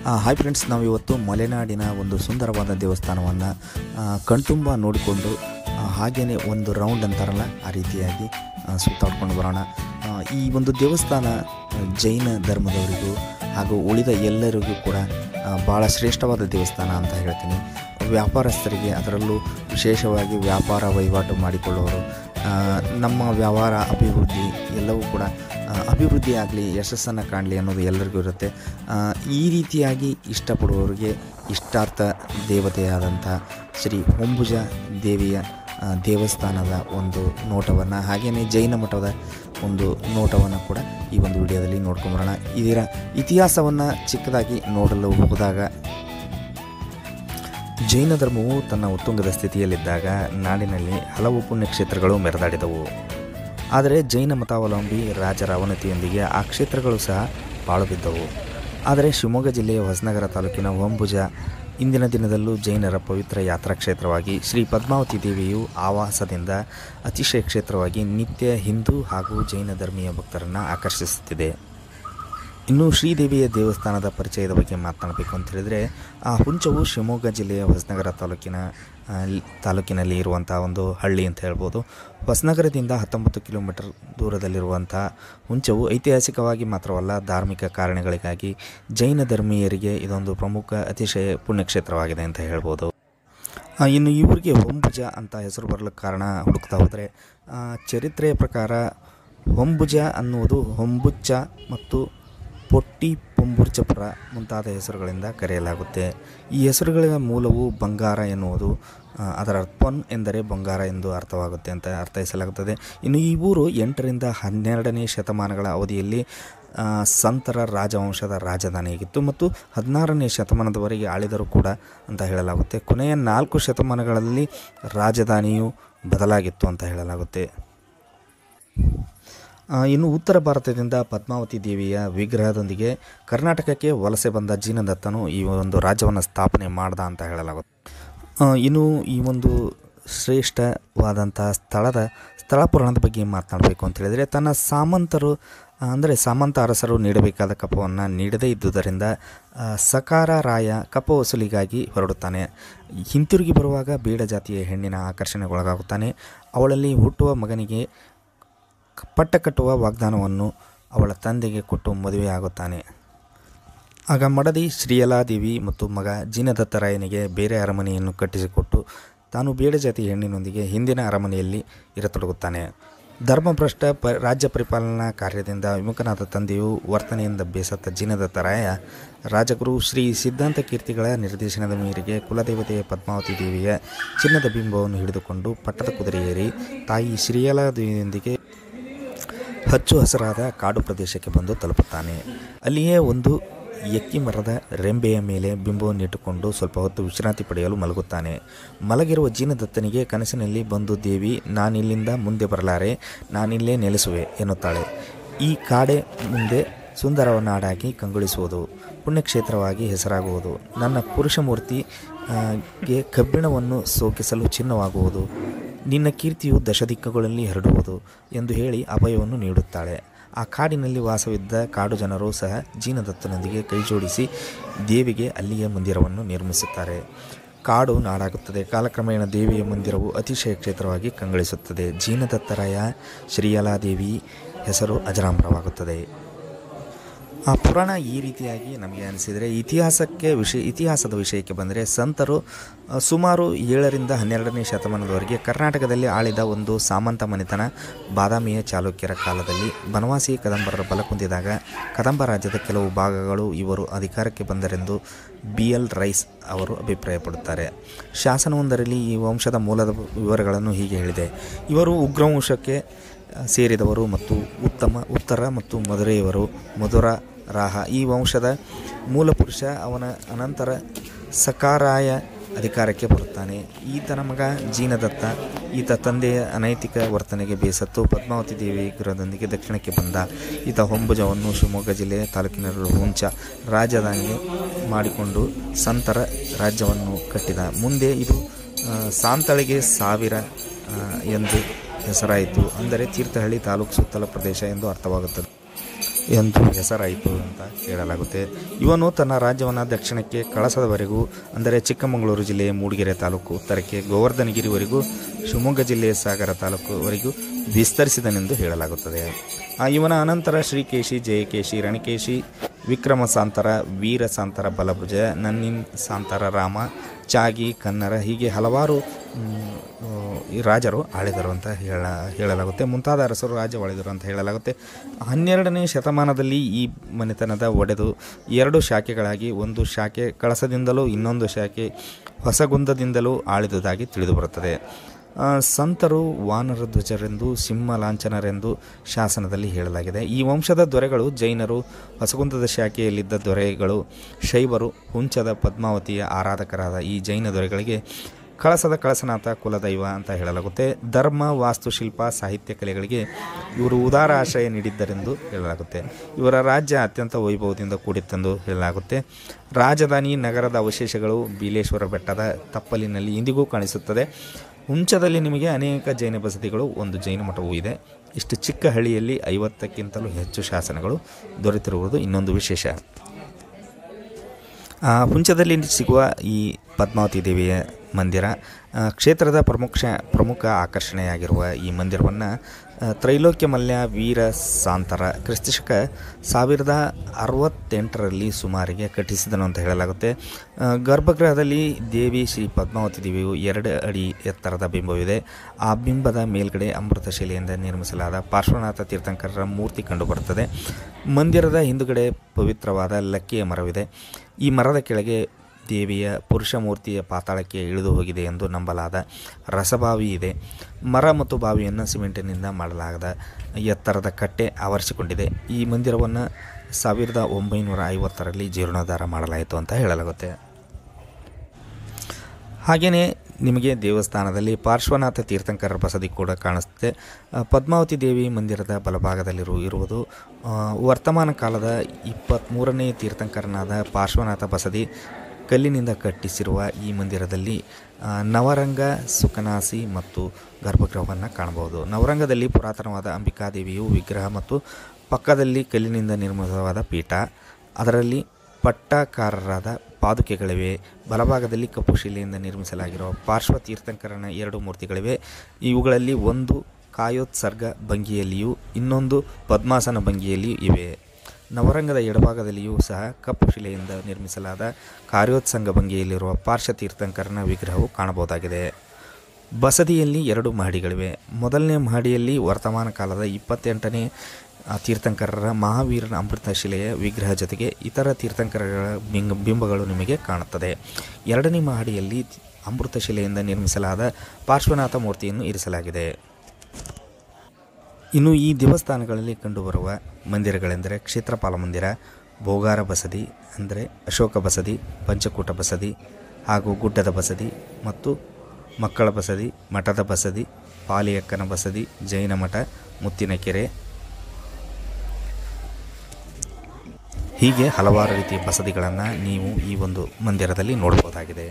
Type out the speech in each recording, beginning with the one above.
hi friends ನಾವು ಇವತ್ತು ಮಲೆನಾಡಿನ ಒಂದು ಸುಂದರವಾದ ದೇವಸ್ಥಾನವನ್ನು ಕಣ್ತುಂಬ ನೋಡಿಕೊಂಡು ಹಾಗೆಯೇ ಒಂದು ರೌಂಡ್ ಅಂತಾರಲ್ಲ ಆ ರೀತಿಯಾಗಿ ಆ, ಸುತ್ತಾಡ್ಕೊಂಡು ಬರೋಣ ಆ, ಈ ಒಂದು ದೇವಸ್ಥಾನ ಆ, ಜೈನ ಧರ್ಮದವರಿಗೂ ಹಾಗೂ ಉಳಿದ ಎಲ್ಲರಿಗೂ ಕೂಡ ಆ, ಭಾಳ ಶ್ರೇಷ್ಠವಾದ ದೇವಸ್ಥಾನ ಅಂತ ಹೇಳ್ತೀನಿ ವ್ಯಾಪಾರಸ್ಥರಿಗೆ ಅದರಲ್ಲೂ ವಿಶೇಷವಾಗಿ ವ್ಯಾಪಾರ ವಹಿವಾಟು ಮಾಡಿಕೊಳ್ಳುವವರು ಆ, ನಮ್ಮ ವ್ಯವಹಾರ ಅಭಿವೃದ್ಧಿ ಎಲ್ಲವೂ ಕೂಡ ಆ, ಅಭಿವೃದ್ಧಿ ಆಗಲಿ ಯಶಸ್ಸನ್ನು ಕಾಣಲಿ ಅನ್ನೋದು ಎಲ್ಲರಿಗೂ ಇರುತ್ತೆ ಆ, ಈ ರೀತಿಯಾಗಿ ಇಷ್ಟಪಡುವವರಿಗೆ ಇಷ್ಟಾರ್ಥ ದೇವತೆಯಾದಂಥ ಶ್ರೀ ಹೊಂಬುಜ ದೇವಿಯ ಆ, ದೇವಸ್ಥಾನದ ಒಂದು ನೋಟವನ್ನು ಹಾಗೆಯೇ ಜೈನ ಮಠದ ಒಂದು ನೋಟವನ್ನು ಕೂಡ ಈ ಒಂದು ವಿಡಿಯೋದಲ್ಲಿ ನೋಡ್ಕೊಂಬರೋಣ ಇದರ ಇತಿಹಾಸವನ್ನು ಚಿಕ್ಕದಾಗಿ ನೋಡಲು ಹೋದಾಗ ಜೈನ ಧರ್ಮವು ತನ್ನ ಉತ್ತುಂಗದ ಸ್ಥಿತಿಯಲ್ಲಿದ್ದಾಗ ನಾಡಿನಲ್ಲಿ ಹಲವು ಪುಣ್ಯಕ್ಷೇತ್ರಗಳು ಮೆರೆದಾಡಿದವು ಆದರೆ ಜೈನ ಮತಾವಲಂಬಿ ರಾಜರ ಅವನತಿಯೊಂದಿಗೆ ಆ ಕ್ಷೇತ್ರಗಳು ಸಹ ಪಾಳು ಬಿದ್ದವು ಆದರೆ ಶಿವಮೊಗ್ಗ ಜಿಲ್ಲೆಯ ಹೊಸನಗರ ತಾಲೂಕಿನ ಹೊಂಬುಜ ಇಂದಿನ ದಿನದಲ್ಲೂ ಜೈನರ ಪವಿತ್ರ ಯಾತ್ರಾ ಕ್ಷೇತ್ರವಾಗಿ ಶ್ರೀ ಪದ್ಮಾವತಿ ದೇವಿಯು ಆವಾಸದಿಂದ ಅತಿಶಯ ಕ್ಷೇತ್ರವಾಗಿ ನಿತ್ಯ ಹಿಂದೂ ಹಾಗೂ ಜೈನ ಧರ್ಮೀಯ ಭಕ್ತರನ್ನು ಆಕರ್ಷಿಸುತ್ತಿದೆ ಇನ್ನು ಶ್ರೀದೇವಿಯ ದೇವಸ್ಥಾನದ ಪರಿಚಯದ ಬಗ್ಗೆ ಮಾತನಾಡಬೇಕು ಅಂತ ಹೇಳಿದರೆ ಆ ಹುಂಚವು ಶಿವಮೊಗ್ಗ ಜಿಲ್ಲೆಯ ಹೊಸನಗರ ತಾಲೂಕಿನ ಆ, ಲ್- ತಾಲೂಕಿನಲ್ಲಿ ಇರುವಂಥ ಒಂದು ಹಳ್ಳಿ ಅಂತ ಹೇಳ್ಬೋದು ಹೊಸನಗರದಿಂದ ಹತ್ತೊಂಬತ್ತು ಕಿಲೋಮೀಟರ್ ದೂರದಲ್ಲಿರುವಂಥ ಹುಂಚವು ಐತಿಹಾಸಿಕವಾಗಿ ಮಾತ್ರವಲ್ಲ ಧಾರ್ಮಿಕ ಕಾರಣಗಳಿಗಾಗಿ ಜೈನ ಧರ್ಮೀಯರಿಗೆ ಇದೊಂದು ಪ್ರಮುಖ ಅತಿಶಯ ಪುಣ್ಯಕ್ಷೇತ್ರವಾಗಿದೆ ಅಂತ ಹೇಳ್ಬೋದು ಆ, ಇನ್ನು ಇವರಿಗೆ ಹೊಂಬುಜ ಅಂತ ಹೆಸರು ಬರಲಿಕ್ಕೆ ಕಾರಣ ಹುಡುಕ್ತಾ ಹೋದರೆ ಆ, ಚರಿತ್ರೆಯ ಪ್ರಕಾರ ಹೊಂಬುಜ ಅನ್ನುವುದು ಹೊಂಬುಚ್ಚ ಮತ್ತು ಪೊಟ್ಟಿ ಪೊಂಬುರ್ಚಪುರ ಮುಂತಾದ ಹೆಸರುಗಳಿಂದ ಕರೆಯಲಾಗುತ್ತೆ ಈ ಹೆಸರುಗಳ ಮೂಲವು ಬಂಗಾರ ಎನ್ನುವುದು ಆ, ಅದರ ಪೊನ್ ಎಂದರೆ ಬಂಗಾರ ಎಂದು ಅರ್ಥವಾಗುತ್ತೆ ಅಂತ ಅರ್ಥೈಸಲಾಗುತ್ತದೆ ಇನ್ನು ಈ ಊರು ಎಂಟರಿಂದ ಹನ್ನೆರಡನೇ ಶತಮಾನಗಳ ಅವಧಿಯಲ್ಲಿ ಆ, ಸಂತರ ರಾಜವಂಶದ ರಾಜಧಾನಿಯಾಗಿತ್ತು ಮತ್ತು ಹದಿನಾರನೇ ಶತಮಾನದವರೆಗೆ ಆಳಿದರೂ ಕೂಡ ಅಂತ ಹೇಳಲಾಗುತ್ತೆ ಕೊನೆಯ ನಾಲ್ಕು ಶತಮಾನಗಳಲ್ಲಿ ರಾಜಧಾನಿಯು ಬದಲಾಗಿತ್ತು ಅಂತ ಹೇಳಲಾಗುತ್ತೆ ಆ, ಇನ್ನು ಉತ್ತರ ಭಾರತದಿಂದ ಪದ್ಮಾವತಿ ದೇವಿಯ ವಿಗ್ರಹದೊಂದಿಗೆ ಕರ್ನಾಟಕಕ್ಕೆ ವಲಸೆ ಬಂದ ಜೀನದತ್ತನು ಈ ಒಂದು ರಾಜ್ಯವನ್ನು ಸ್ಥಾಪನೆ ಮಾಡ್ದ ಅಂತ ಹೇಳಲಾಗುತ್ತೆ ಆ, ಇನ್ನು ಈ ಒಂದು ಶ್ರೇಷ್ಠವಾದಂಥ ಸ್ಥಳದ ಸ್ಥಳ ಪುರಾಣದ ಬಗ್ಗೆ ಮಾತನಾಡಬೇಕು ಅಂತ ಹೇಳಿದರೆ ತನ್ನ ಸಾಮಂತರು ಅಂದರೆ ಸಾಮಂತ ಅರಸರು ನೀಡಬೇಕಾದ ಕಪ್ಪವನ್ನು ನೀಡದೇ ಇದ್ದುದರಿಂದ ಆ, ಸಕಾರ ರಾಯ ಕಪ್ಪ ವಸೂಲಿಗಾಗಿ ಹೊರಡುತ್ತಾನೆ ಹಿಂತಿರುಗಿ ಬರುವಾಗ ಬೇಡ ಜಾತಿಯ ಹೆಣ್ಣಿನ ಆಕರ್ಷಣೆಗೊಳಗಾಗುತ್ತಾನೆ ಅವಳಲ್ಲಿ ಹುಟ್ಟುವ ಮಗನಿಗೆ ಕ- ಪಟ್ಟ ಕಟ್ಟುವ ವಾಗ್ದಾನವನ್ನು ಅವಳ ತಂದೆಗೆ ಕೊಟ್ಟು ಮದುವೆಯಾಗುತ್ತಾನೆ ಆಗ ಮಡದಿ ಶ್ರೀಯಲಾದೇವಿ ಮತ್ತು ಮಗ ಜಿನದತ್ತರಾಯನಿಗೆ ಬೇರೆ ಅರಮನೆಯನ್ನು ಕಟ್ಟಿಸಿಕೊಟ್ಟು ತಾನು ಬೇಡ ಜಾತಿ ಹೆಣ್ಣಿನೊಂದಿಗೆ ಹಿಂದಿನ ಅರಮನೆಯಲ್ಲಿ ಇರತೊಡಗುತ್ತಾನೆ ಧರ್ಮಭ್ರಷ್ಟ ಪ ರಾಜ್ಯ ಪರಿಪಾಲನಾ ಕಾರ್ಯದಿಂದ ವಿಮುಖನಾದ ತಂದೆಯು ವರ್ತನೆಯಿಂದ ಬೇಸತ್ತ ಜಿನದತ್ತರಾಯ ರಾಜಗುರು ಶ್ರೀ ಸಿದ್ಧಾಂತ ಕೀರ್ತಿಗಳ ನಿರ್ದೇಶನದ ಮೇರೆಗೆ ಕುಲದೇವತೆಯ ಪದ್ಮಾವತಿ ದೇವಿಯ ಚಿನ್ನದ ಬಿಂಬವನ್ನು ಹಿಡಿದುಕೊಂಡು ಪಟ್ಟದ ಕುದುರೆ ಏರಿ ತಾಯಿ ಶ್ರೀಯಲಾದೇವಿಯೊಂದಿಗೆ ಹಚ್ಚು ಹಸಿರಾದ ಕಾಡು ಪ್ರದೇಶಕ್ಕೆ ಬಂದು ತಲುಪುತ್ತಾನೆ ಅಲ್ಲಿಯೇ ಒಂದು ಎಕ್ಕಿ ಮರದ ರೆಂಬೆಯ ಮೇಲೆ ಬಿಂಬವನ್ನು ಇಟ್ಟುಕೊಂಡು ಸ್ವಲ್ಪ ಹೊತ್ತು ವಿಶ್ರಾಂತಿ ಪಡೆಯಲು ಮಲಗುತ್ತಾನೆ ಮಲಗಿರುವ ಜೀನದತ್ತನಿಗೆ ಕನಸಿನಲ್ಲಿ ಬಂದು ದೇವಿ ನಾನಿಲ್ಲಿಂದ ಮುಂದೆ ಬರಲಾರೆ ನಾನಿಲ್ಲೇ ನೆಲೆಸುವೆ ಎನ್ನುತ್ತಾಳೆ ಈ ಕಾಡೆ ಮುಂದೆ ಸುಂದರವ ನಾಡಾಗಿ ಕಂಗೊಳಿಸುವುದು ಪುಣ್ಯಕ್ಷೇತ್ರವಾಗಿ ಹೆಸರಾಗುವುದು ನನ್ನ ಪುರುಷಮೂರ್ತಿ ಆ, ಗೆ ಕಬ್ಬಿಣವನ್ನು ಸೋಕಿಸಲು ಚಿನ್ನವಾಗುವುದು ನಿನ್ನ ಕೀರ್ತಿಯು ದಶದಿಕ್ಕುಗಳಲ್ಲಿ ಹರಡುವುದು ಎಂದು ಹೇಳಿ ಅಭಯವನ್ನು ನೀಡುತ್ತಾಳೆ ಆ ಕಾಡಿನಲ್ಲಿ ವಾಸವಿದ್ದ ಕಾಡು ಜನರು ಸಹ ಜೀನದತ್ತನೊಂದಿಗೆ ಕೈಜೋಡಿಸಿ ದೇವಿಗೆ ಅಲ್ಲಿಯ ಮಂದಿರವನ್ನು ನಿರ್ಮಿಸುತ್ತಾರೆ ಕಾಡು ನಾಡಾಗುತ್ತದೆ ಕಾಲಕ್ರಮೇಣ ದೇವಿಯ ಮಂದಿರವು ಅತಿಶಯ ಕ್ಷೇತ್ರವಾಗಿ ಕಂಗೊಳಿಸುತ್ತದೆ ಜೀನದತ್ತರಾಯ ಶ್ರೀಯಲಾದೇವಿ ಹೆಸರು ಅಜರಾಮರವಾಗುತ್ತದೆ ಆ ಪುರಾಣ ಈ ರೀತಿಯಾಗಿ ನಮಗೆ ಅನಿಸಿದರೆ ಇತಿಹಾಸಕ್ಕೆ ವಿಷಯ ಇತಿಹಾಸದ ವಿಷಯಕ್ಕೆ ಬಂದರೆ ಸಂತರು ಆ, ಸುಮಾರು ಏಳರಿಂದ ಹನ್ನೆರಡನೇ ಶತಮಾನದವರೆಗೆ ಕರ್ನಾಟಕದಲ್ಲಿ ಆಳಿದ ಒಂದು ಸಾಮಂತ ಮನೆತನ ಬಾದಾಮಿಯ ಚಾಲುಕ್ಯರ ಕಾಲದಲ್ಲಿ ಬನವಾಸಿ ಕದಂಬರರ ಬಲ ಕುಂದಿದಾಗ ಕದಂಬ ರಾಜ್ಯದ ಕೆಲವು ಭಾಗಗಳು ಇವರು ಅಧಿಕಾರಕ್ಕೆ ಬಂದರೆಂದು ಬಿ ಎಲ್ ರೈಸ್ ಅವರು ಅಭಿಪ್ರಾಯಪಡುತ್ತಾರೆ ಶಾಸನವೊಂದರಲ್ಲಿ ಈ ವಂಶದ ಮೂಲದ ವಿವರಗಳನ್ನು ಹೀಗೆ ಹೇಳಿದೆ ಇವರು ಉಗ್ರವಂಶಕ್ಕೆ ಸೇರಿದವರು ಮತ್ತು ಉತ್ತಮ ಉತ್ತರ ಮತ್ತು ಮಧುರೆಯವರು ಮಧುರ ರಾಹ ಈ ವಂಶದ ಮೂಲಪುರುಷ ಅವನ ಅನಂತರ ಸಕಾರಾಯ ಅಧಿಕಾರಕ್ಕೆ ಬರುತ್ತಾನೆ ಈತನ ಮಗ ಜೀನದತ್ತ ಈತ ತಂದೆಯ ಅನೈತಿಕ ವರ್ತನೆಗೆ ಬೇಸತ್ತು ಪದ್ಮಾವತಿ ದೇವಿ ವಿಗ್ರಹದೊಂದಿಗೆ ದಕ್ಷಿಣಕ್ಕೆ ಬಂದ ಈತ ಹೊಂಬುಜವನ್ನು ಶಿವಮೊಗ್ಗ ಜಿಲ್ಲೆಯ ತಾಲೂಕಿನಲ್ಲಿರುವ ಹುಂಚ ರಾಜಧಾನಿ ಮಾಡಿಕೊಂಡು ಸಂತರ ರಾಜ್ಯವನ್ನು ಕಟ್ಟಿದ ಮುಂದೆ ಇದು ಆ, ಸಾಂತಳಿಗೆ ಸಾವಿರ ಆ, ಎಂದು ಹೆಸರಾಯಿತು ಅಂದರೆ ತೀರ್ಥಹಳ್ಳಿ ತಾಲೂಕು ಸುತ್ತಲ ಪ್ರದೇಶ ಎಂದು ಅರ್ಥವಾಗುತ್ತದೆ ಎಂದು ಹೆಸರಾಯಿತು ಅಂತ ಹೇಳಲಾಗುತ್ತೆ ಇವನು ತನ್ನ ರಾಜ್ಯವನ್ನು ದಕ್ಷಿಣಕ್ಕೆ ಕಳಸದವರೆಗೂ ಅಂದರೆ ಚಿಕ್ಕಮಗಳೂರು ಜಿಲ್ಲೆಯ ಮೂಡಿಗೆರೆ ತಾಲೂಕು ಉತ್ತರಕ್ಕೆ ಗೋವರ್ಧನಗಿರಿವರೆಗೂ ಶಿವಮೊಗ್ಗ ಜಿಲ್ಲೆಯ ಸಾಗರ ತಾಲೂಕುವರೆಗೂ ವಿಸ್ತರಿಸಿದನೆಂದು ಹೇಳಲಾಗುತ್ತದೆ ಆ ಇವನ ಅನಂತರ ಶ್ರೀಕೇಶಿ ಜಯಕೇಶಿ ರಣಕೇಶಿ ವಿಕ್ರಮ ಸಾಂತರ ವೀರ ಸಾಂತರ ಬಲಭುಜ ನನ್ನಿನ್ ಸಾಂತರ ರಾಮ ಚಾಗಿ ಕನ್ನರ ಹೀಗೆ ಹಲವಾರು ಮ್, ಆ, ಈ ರಾಜರು ಆಳಿದರು ಅಂತ ಹೇಳ ಹೇಳಲಾಗುತ್ತೆ ಮುಂತಾದ ಅರಸರು ರಾಜ್ಯ ಆಳಿದರು ಅಂತ ಹೇಳಲಾಗುತ್ತೆ ಹನ್ನೆರಡನೇ ಶತಮಾನದಲ್ಲಿ ಈ ಮನೆತನದ ಒಡೆದು ಎರಡು ಶಾಖೆಗಳಾಗಿ ಒಂದು ಶಾಖೆ ಕಳಸದಿಂದಲೂ ಇನ್ನೊಂದು ಶಾಖೆ ಹೊಸಗುಂದದಿಂದಲೂ ಆಳಿದುದಾಗಿ ತಿಳಿದುಬರುತ್ತದೆ ಆ, ಸಂತರು ವಾನರ ಧ್ವಜರೆಂದು ಸಿಂಹ ಲಾಂಛನರೆಂದು ಶಾಸನದಲ್ಲಿ ಹೇಳಲಾಗಿದೆ ಈ ವಂಶದ ದೊರೆಗಳು ಜೈನರು ಹೊಸಗುಂದದ ಶಾಖೆಯಲ್ಲಿದ್ದ ದೊರೆಗಳು ಶೈವರು ಹುಂಚದ ಪದ್ಮಾವತಿಯ ಆರಾಧಕರಾದ ಈ ಜೈನ ದೊರೆಗಳಿಗೆ ಕಳಸದ ಕಳಸನಾಥ ಕುಲದೈವ ಅಂತ ಹೇಳಲಾಗುತ್ತೆ ಧರ್ಮ ವಾಸ್ತುಶಿಲ್ಪ ಸಾಹಿತ್ಯ ಕಲೆಗಳಿಗೆ ಇವರು ಉದಾರ ಆಶ್ರಯ ನೀಡಿದ್ದರೆಂದು ಹೇಳಲಾಗುತ್ತೆ ಇವರ ರಾಜ್ಯ ಅತ್ಯಂತ ವೈಭವದಿಂದ ಕೂಡಿತ್ತೆಂದು ಹೇಳಲಾಗುತ್ತೆ ರಾಜಧಾನಿ ನಗರದ ಅವಶೇಷಗಳು ಬೀಲೇಶ್ವರ ಬೆಟ್ಟದ ತಪ್ಪಲಿನಲ್ಲಿ ಇಂದಿಗೂ ಕಾಣಿಸುತ್ತದೆ ಹುಂಚದಲ್ಲಿ ನಿಮಗೆ ಅನೇಕ ಜೈನ ಬಸದಿಗಳು ಒಂದು ಜೈನ ಮಠವೂ ಇದೆ ಇಷ್ಟು ಚಿಕ್ಕ ಹಳ್ಳಿಯಲ್ಲಿ ಐವತ್ತಕ್ಕಿಂತಲೂ ಹೆಚ್ಚು ಶಾಸನಗಳು ದೊರೆತಿರುವುದು ಇನ್ನೊಂದು ವಿಶೇಷ ಆ, ಹುಂಚದಲ್ಲಿ ಸಿಗುವ ಈ ಪದ್ಮಾವತಿ ದೇವಿಯ ಮಂದಿರ ಆ, ಕ್ಷೇತ್ರದ ಪ್ರಮುಖ ಪ್ರಮುಖ ಆಕರ್ಷಣೆಯಾಗಿರುವ ಈ ಮಂದಿರವನ್ನು ತ್ರೈಲೋಕ್ಯ ಮಲ್ಯ ವೀರ ಸಾಂತರ ಕ್ರಿಸ್ತಶಕ ಸಾವಿರದ ಅರವತ್ತೆಂಟರಲ್ಲಿ ಸುಮಾರಿಗೆ ಕಟ್ಟಿಸಿದನು ಅಂತ ಹೇಳಲಾಗುತ್ತೆ ಆ, ಗರ್ಭಗೃಹದಲ್ಲಿ ದೇವಿ ಶ್ರೀ ಪದ್ಮಾವತಿ ದೇವಿಯು ಎರಡು ಅಡಿ ಎತ್ತರದ ಬಿಂಬವಿದೆ ಆ ಬಿಂಬದ ಮೇಲ್ಗಡೆ ಅಮೃತ ಶಿಲೆಯಿಂದ ನಿರ್ಮಿಸಲಾದ ಪಾರ್ಶ್ವನಾಥ ತೀರ್ಥಂಕರರ ಮೂರ್ತಿ ಕಂಡುಬರುತ್ತದೆ ಮಂದಿರದ ಹಿಂದುಗಡೆ ಪವಿತ್ರವಾದ ಲಕ್ಕಿಯ ಮರವಿದೆ ಈ ಮರದ ಕೆಳಗೆ ದೇವಿಯ ಪುರುಷ ಮೂರ್ತಿಯ ಪಾತಾಳಕ್ಕೆ ಇಳಿದು ಹೋಗಿದೆ ಎಂದು ನಂಬಲಾದ ರಸಬಾವಿ ಇದೆ ಮರ ಮತ್ತು ಬಾವಿಯನ್ನು ಸಿಮೆಂಟಿನಿಂದ ಮಾಡಲಾದ ಎತ್ತರದ ಕಟ್ಟೆ ಆವರಿಸಿಕೊಂಡಿದೆ ಈ ಮಂದಿರವನ್ನು ಸಾವಿರದ ಒಂಬೈನೂರ ಐವತ್ತರಲ್ಲಿ ಜೀರ್ಣೋದ್ಧಾರ ಮಾಡಲಾಯಿತು ಅಂತ ಹೇಳಲಾಗುತ್ತೆ ಹಾಗೆಯೇ ನಿಮಗೆ ದೇವಸ್ಥಾನದಲ್ಲಿ ಪಾರ್ಶ್ವನಾಥ ತೀರ್ಥಂಕರರ ಬಸದಿ ಕೂಡ ಕಾಣಿಸುತ್ತೆ ಆ, ಪದ್ಮಾವತಿ ದೇವಿ ಮಂದಿರದ ಬಲಭಾಗದಲ್ಲಿರು ಇರುವುದು ಆ, ವರ್ತಮಾನ ಕಾಲದ ಇಪ್ಪತ್ತ್ಮೂರನೇ ತೀರ್ಥಂಕರನಾದ ಪಾರ್ಶ್ವನಾಥ ಬಸದಿ ಕಲ್ಲಿನಿಂದ ಕಟ್ಟಿಸಿರುವ ಈ ಮಂದಿರದಲ್ಲಿ ಆ, ನವರಂಗ ಸುಕನಾಸಿ ಮತ್ತು ಗರ್ಭಗೃಹವನ್ನು ಕಾಣಬಹುದು ನವರಂಗದಲ್ಲಿ ಪುರಾತನವಾದ ಅಂಬಿಕಾದೇವಿಯು ವಿಗ್ರಹ ಮತ್ತು ಪಕ್ಕದಲ್ಲಿ ಕಲ್ಲಿನಿಂದ ನಿರ್ಮಿತವಾದ ಪೀಠ ಅದರಲ್ಲಿ ಪಟ್ಟಕಾರರಾದ ಪಾದುಕೆಗಳಿವೆ ಬಲಭಾಗದಲ್ಲಿ ಕಪ್ಪು ಶಿಲೆಯಿಂದ ನಿರ್ಮಿಸಲಾಗಿರುವ ಪಾರ್ಶ್ವ ತೀರ್ಥಂಕರನ ಎರಡು ಮೂರ್ತಿಗಳಿವೆ ಇವುಗಳಲ್ಲಿ ಒಂದು ಕಾಯೋತ್ಸರ್ಗ ಭಂಗಿಯಲ್ಲಿಯೂ ಇನ್ನೊಂದು ಪದ್ಮಾಸನ ಭಂಗಿಯಲ್ಲಿಯೂ ಇವೆ ನವರಂಗದ ಎಡಭಾಗದಲ್ಲಿಯೂ ಸಹ ಕಪ್ಪು ಶಿಲೆಯಿಂದ ನಿರ್ಮಿಸಲಾದ ಕಾರ್ಯೋತ್ಸಂಗ ಭಂಗಿಯಲ್ಲಿರುವ ಪಾರ್ಶ್ವ ತೀರ್ಥಂಕರನ ವಿಗ್ರಹವು ಕಾಣಬಹುದಾಗಿದೆ ಬಸದಿಯಲ್ಲಿ ಎರಡು ಮಹಡಿಗಳಿವೆ ಮೊದಲನೇ ಮಹಡಿಯಲ್ಲಿ ವರ್ತಮಾನ ಕಾಲದ ಇಪ್ಪತ್ತೆಂಟನೇ ಆ, ತೀರ್ಥಂಕರರ ಮಹಾವೀರನ ಅಮೃತ ಶಿಲೆಯ ವಿಗ್ರಹ ಜೊತೆಗೆ ಇತರ ತೀರ್ಥಂಕರರ ಬಿಂಗ ಬಿಂಬಗಳು ನಿಮಗೆ ಕಾಣುತ್ತದೆ ಎರಡನೇ ಮಹಡಿಯಲ್ಲಿ ಅಮೃತ ಶಿಲೆಯಿಂದ ನಿರ್ಮಿಸಲಾದ ಪಾರ್ಶ್ವನಾಥ ಮೂರ್ತಿಯನ್ನು ಇರಿಸಲಾಗಿದೆ ಇನ್ನು ಈ ದೇವಸ್ಥಾನಗಳಲ್ಲಿ ಕಂಡುಬರುವ ಮಂದಿರಗಳೆಂದರೆ ಕ್ಷೇತ್ರಪಾಲ ಮಂದಿರ ಬೋಗಾರ ಬಸದಿ ಅಂದರೆ ಅಶೋಕ ಬಸದಿ ಪಂಚಕೂಟ ಬಸದಿ ಹಾಗೂ ಗುಡ್ಡದ ಬಸದಿ ಮತ್ತು ಮಕ್ಕಳ ಬಸದಿ ಮಠದ ಬಸದಿ ಪಾಲಿಯಕ್ಕನ ಬಸದಿ ಜೈನ ಮಠ ಮುತ್ತಿನಕೆರೆ ಹೀಗೆ ಹಲವಾರು ರೀತಿಯ ಬಸದಿಗಳನ್ನು ನೀವು ಈ ಒಂದು ಮಂದಿರದಲ್ಲಿ ನೋಡ್ಬೋದಾಗಿದೆ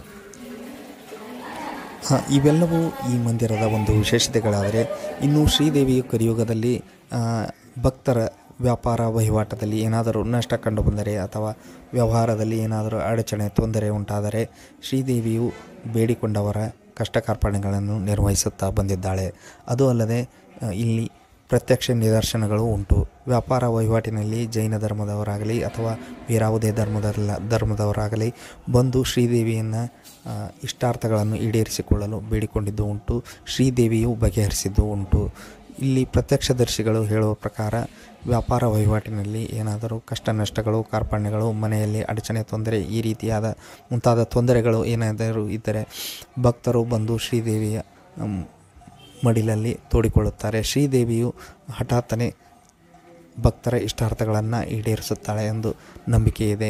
ಹ, ಇವೆಲ್ಲವೂ ಈ ಮಂದಿರದ ಒಂದು ವಿಶೇಷತೆಗಳಾದರೆ ಇನ್ನು ಶ್ರೀದೇವಿಯ ಕಲಿಯುಗದಲ್ಲಿ ಆ, ಭಕ್ತರ ವ್ಯಾಪಾರ ವಹಿವಾಟದಲ್ಲಿ ಏನಾದರೂ ನಷ್ಟ ಕಂಡು ಬಂದರೆ ಅಥವಾ ವ್ಯವಹಾರದಲ್ಲಿ ಏನಾದರೂ ಅಡಚಣೆ ತೊಂದರೆ ಉಂಟಾದರೆ ಶ್ರೀದೇವಿಯು ಬೇಡಿಕೊಂಡವರ ಕಷ್ಟ ಕಾರ್ಪಣ್ಯಗಳನ್ನು ನಿರ್ವಹಿಸುತ್ತಾ ಬಂದಿದ್ದಾಳೆ ಅದು ಅಲ್ಲದೆ ಆ, ಇಲ್ಲಿ ಪ್ರತ್ಯಕ್ಷ ನಿದರ್ಶನಗಳು ಉಂಟು ವ್ಯಾಪಾರ ವಹಿವಾಟಿನಲ್ಲಿ ಜೈನ ಧರ್ಮದವರಾಗಲಿ ಅಥವಾ ಬೇರಾವುದೇ ಧರ್ಮದಲ್ಲ ಧರ್ಮದವರಾಗಲಿ ಬಂದು ಶ್ರೀದೇವಿಯನ್ನು ಆ, ಇಷ್ಟಾರ್ಥಗಳನ್ನು ಈಡೇರಿಸಿಕೊಳ್ಳಲು ಬೇಡಿಕೊಂಡಿದ್ದು ಉಂಟು ಶ್ರೀದೇವಿಯು ಬಗೆಹರಿಸಿದ್ದು ಉಂಟು ಇಲ್ಲಿ ಪ್ರತ್ಯಕ್ಷದರ್ಶಿಗಳು ಹೇಳುವ ಪ್ರಕಾರ ವ್ಯಾಪಾರ ವಹಿವಾಟಿನಲ್ಲಿ ಏನಾದರೂ ಕಷ್ಟ ನಷ್ಟಗಳು ಕಾರ್ಪಣ್ಯಗಳು ಮನೆಯಲ್ಲಿ ಅಡಚಣೆ ತೊಂದರೆ ಈ ರೀತಿಯಾದ ಮುಂತಾದ ತೊಂದರೆಗಳು ಏನಾದರೂ ಇದ್ದರೆ ಭಕ್ತರು ಬಂದು ಶ್ರೀದೇವಿಯ ಮ್, ಮಡಿಲಲ್ಲಿ ತೋಡಿಕೊಳ್ಳುತ್ತಾರೆ ಶ್ರೀದೇವಿಯು ಹಠಾತ್ತನೆ ಭಕ್ತರ ಇಷ್ಟಾರ್ಥಗಳನ್ನು ಈಡೇರಿಸುತ್ತಾಳೆ ಎಂದು ನಂಬಿಕೆ ಇದೆ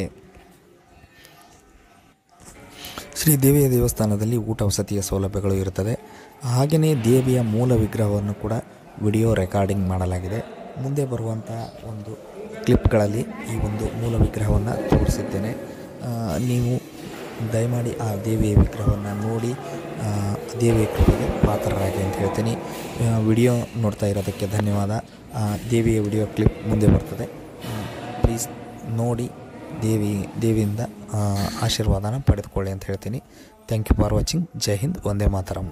ಶ್ರೀದೇವಿಯ ದೇವಸ್ಥಾನದಲ್ಲಿ ಊಟ ವಸತಿಯ ಸೌಲಭ್ಯಗಳು ಇರುತ್ತದೆ ಹಾಗೆಯೇ ದೇವಿಯ ಮೂಲ ವಿಗ್ರಹವನ್ನು ಕೂಡ ವಿಡಿಯೋ ರೆಕಾರ್ಡಿಂಗ್ ಮಾಡಲಾಗಿದೆ ಮುಂದೆ ಬರುವಂಥ ಒಂದು ಕ್ಲಿಪ್ಗಳಲ್ಲಿ ಈ ಒಂದು ಮೂಲ ವಿಗ್ರಹವನ್ನು ತೋರಿಸಿದ್ದೇನೆ ಆ, ನೀವು ದಯಮಾಡಿ ಆ ದೇವಿಯ ವಿಗ್ರಹವನ್ನು ನೋಡಿ ಆ, ದೇವಿಯ ಕೃಪೆಗೆ ಪಾತ್ರರಾಗಿ ಅಂತ ಹೇಳ್ತೀನಿ ಆ, ವಿಡಿಯೋ ನೋಡ್ತಾ ಇರೋದಕ್ಕೆ ಧನ್ಯವಾದ ಆ, ದೇವಿಯ ವಿಡಿಯೋ ಕ್ಲಿಪ್ ಮುಂದೆ ಬರ್ತದೆ ಆ, ಪ್ಲೀಸ್ ನೋಡಿ ದೇವಿ ದೇವಿಯಿಂದ ಆ, ಆಶೀರ್ವಾದನ ಪಡೆದುಕೊಳ್ಳಿ ಅಂತ ಹೇಳ್ತೀನಿ thank you for watching Jai Hind Vande Mataram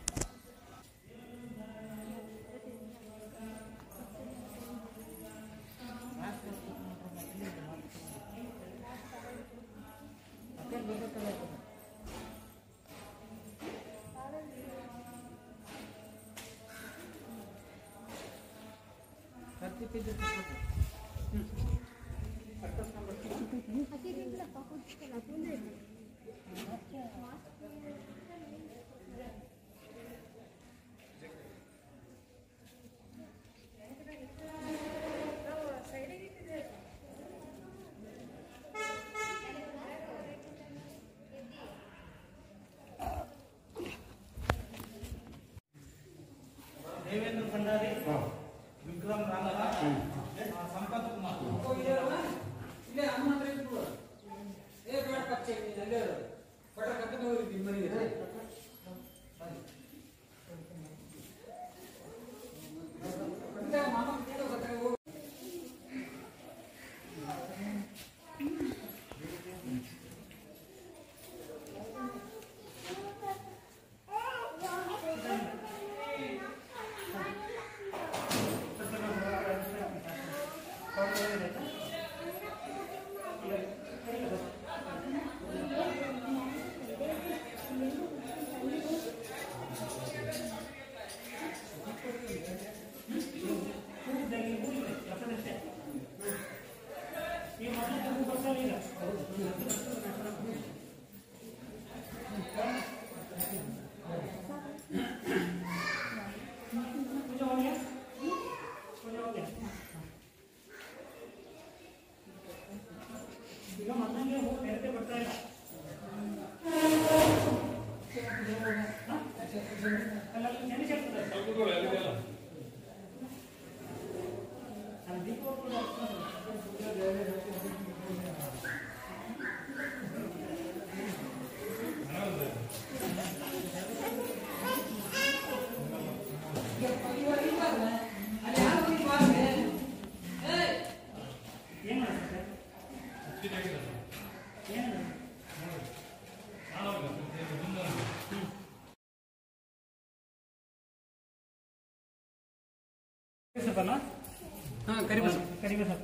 ಹಾಂ ಕರಿಬಸಪ್ಪ ಕರಿಬಸಪ್ಪ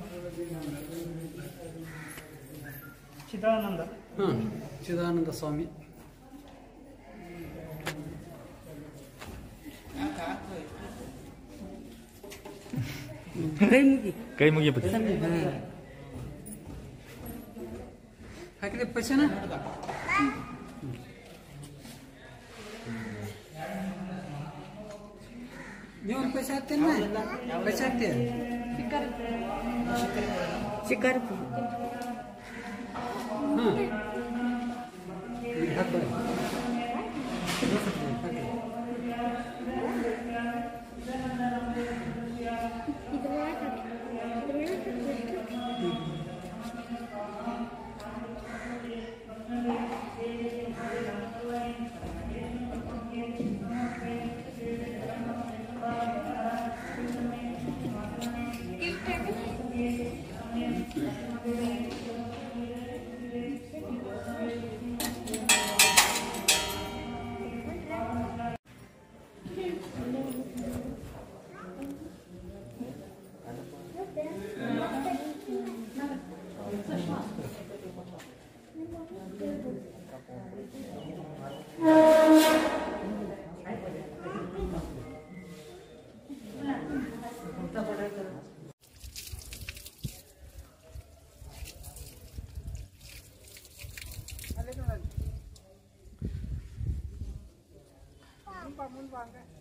ಚಿದಾನಂದ ಹಾಂ ಚಿದಾನಂದ ಸ್ವಾಮಿ ಕೈ ಮುಗಿ ಕೈ ಮುಗಿಬೇಕು ಹಾಕಿದೆ ಪೈಸನ ನೀವು ಒಂದು ಪೈಸೆ ಹಾಕ್ತೇನೆ ಪೈಸೆ ಹಾಕ್ತೀಯ ಶಿಕಾರಪುರ ಹಾಂ ಈಗ ಹಾಕ್ಬೇಡಿ ಹಾಕಿ ಮುಂದೆ